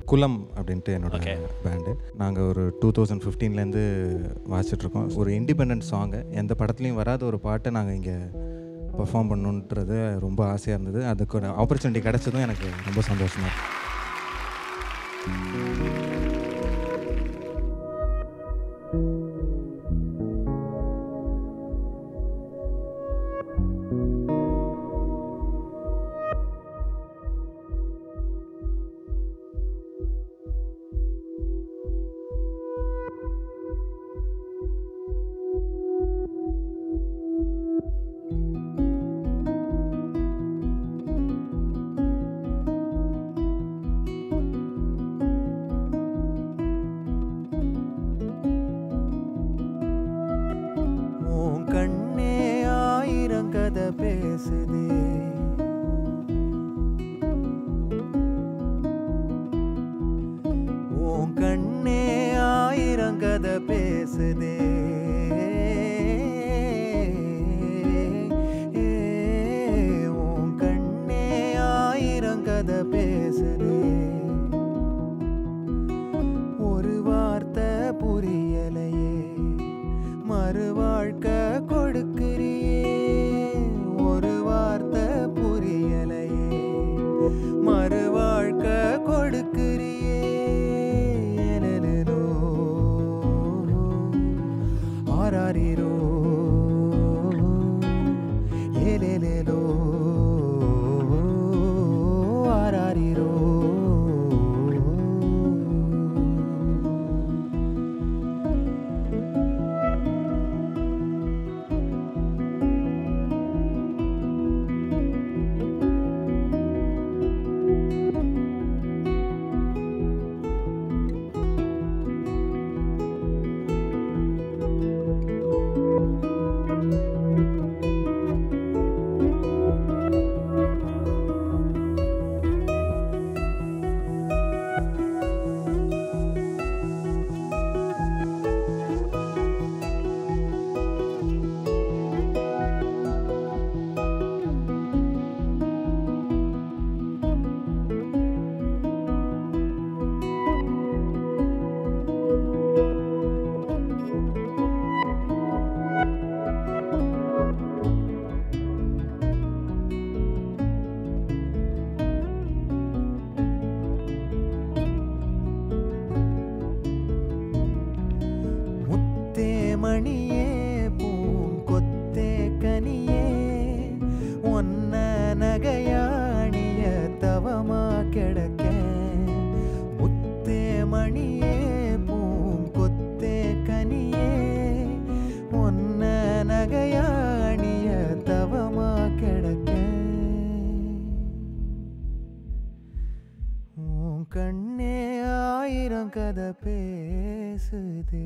குலம் அப்படின்ட்டு என்னோட Okay. பேண்டு நாங்கள் ஒரு டூ தௌசண்ட் ஃபிஃப்டீன்லேருந்து வாசிச்சிட்ருக்கோம் ஒரு இண்டிபெண்ட் சாங்கு எந்த படத்துலையும் வராத ஒரு பாட்டை நாங்கள் இங்கே பெர்ஃபார்ம் பண்ணணுன்றது ரொம்ப ஆசையாக இருந்தது அதுக்கு ஒரு ஆப்பர்ச்சுனிட்டி கிடைச்சதும் எனக்கு ரொம்ப சந்தோஷமாக இருக்கு உன் கண்ணே ஆயிரம் கதை பேசுதே உன் கண்ணே ஆயிரம் கதை பேசுதே உன் கண்ணே ஆயிரம் கதை பேசுதே ஒரு வார்த்தை புரியலையே மறுவாழ்க்கை கொடுக்கிறியே ஒரு வார்த்தை புரியலையே மறுவாழ்க்கை கொடுக்கிறியே எலலலோ, ஆராரிரோ ஏலேலேலோ ஆராரிரோ முத்தே மணியே பூங்கொத்தே கனியே ஒன்ன நகையாணிய தவமா கிடக்க முத்தே மணியே பூங்கொத்தே கனியே ஒன்ன நகையாணிய தவமா கிடக்க உன் கண்ணே ஆயிரம் கதை பேசுதே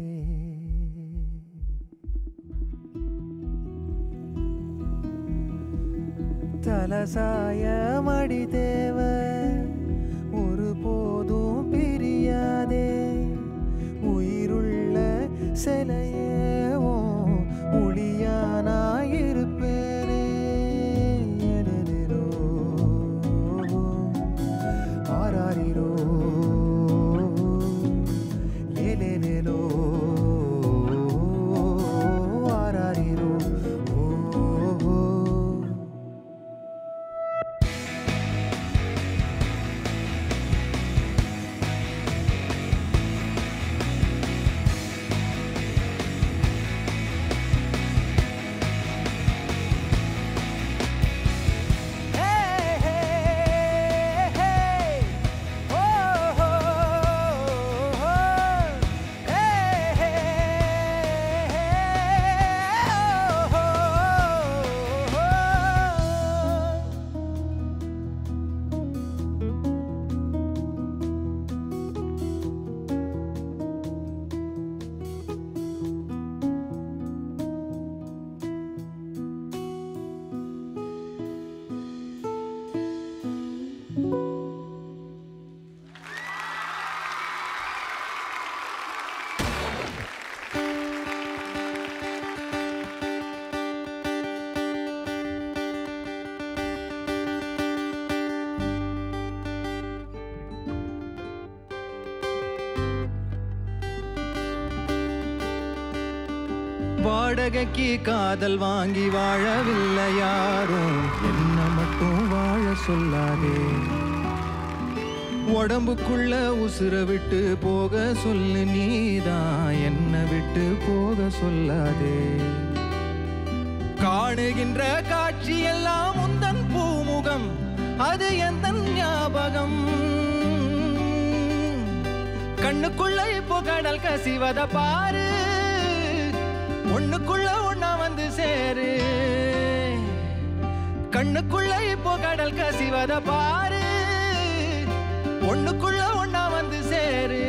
தலசாய மடி தேவ ஒரு போதும் பிரியாதே உயிருள்ள சிலையேவோ ஒளியானாயிருப்பேனே எடலிலோ, ஆராரிரோ ஏலேலேலோ ஆராரிரோ ஓ ஓ வாடகைக்கு காதல் வாங்கி வாழவில்லை யாரும் என்ன மட்டும் வாழ சொல்லாதே உடம்புக்குள்ள உசுர விட்டு போக சொல்லு நீதான் என்ன விட்டு போக சொல்லாதே காணுகின்ற காட்சி எல்லாம் உந்தன் பூமுகம் அது எந்த ஞாபகம் கண்ணுக்குள்ள இப்போ கடல் கசிவத பாரு ஒண்ணுக்குள்ள ஒண்ணா வந்து சேரு கண்ணுக்குள்ள இப்போ கடல் கசிவத பாரு ஒண்ணுக்குள்ள ஒண்ணா வந்து சேரு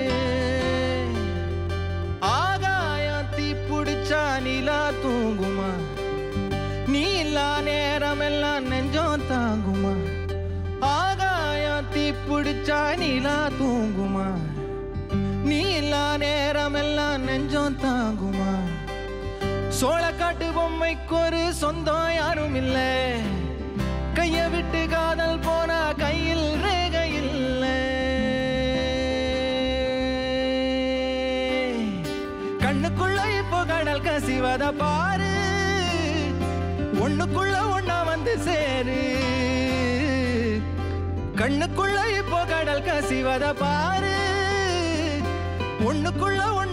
ஆகாயம் தீ பிடிச்சா நிலா தூங்குமா நீ இல்லா நேரம் எல்லாம் நெஞ்சம் தாங்குமா ஆகாயம் தீ பிடிச்சா நிலா தூங்குமா நீ இல்லா நேரம் எல்லாம் நெஞ்சம் தாங்குமா சோளக்காட்டு பொம்மைக்கு ஒரு சொந்தம் யாரும் இல்ல கைய விட்டு காதல் போனா கையில் ரேகை இல்ல கண்ணுக்குள்ள இப்போ கடல் கசிவத பாரு ஒண்ணுக்குள்ள ஒண்ணா வந்து சேரு கண்ணுக்குள்ள இப்போ கடல் கசிவத பாரு ஒண்ணுக்குள்ள ஒண்ணா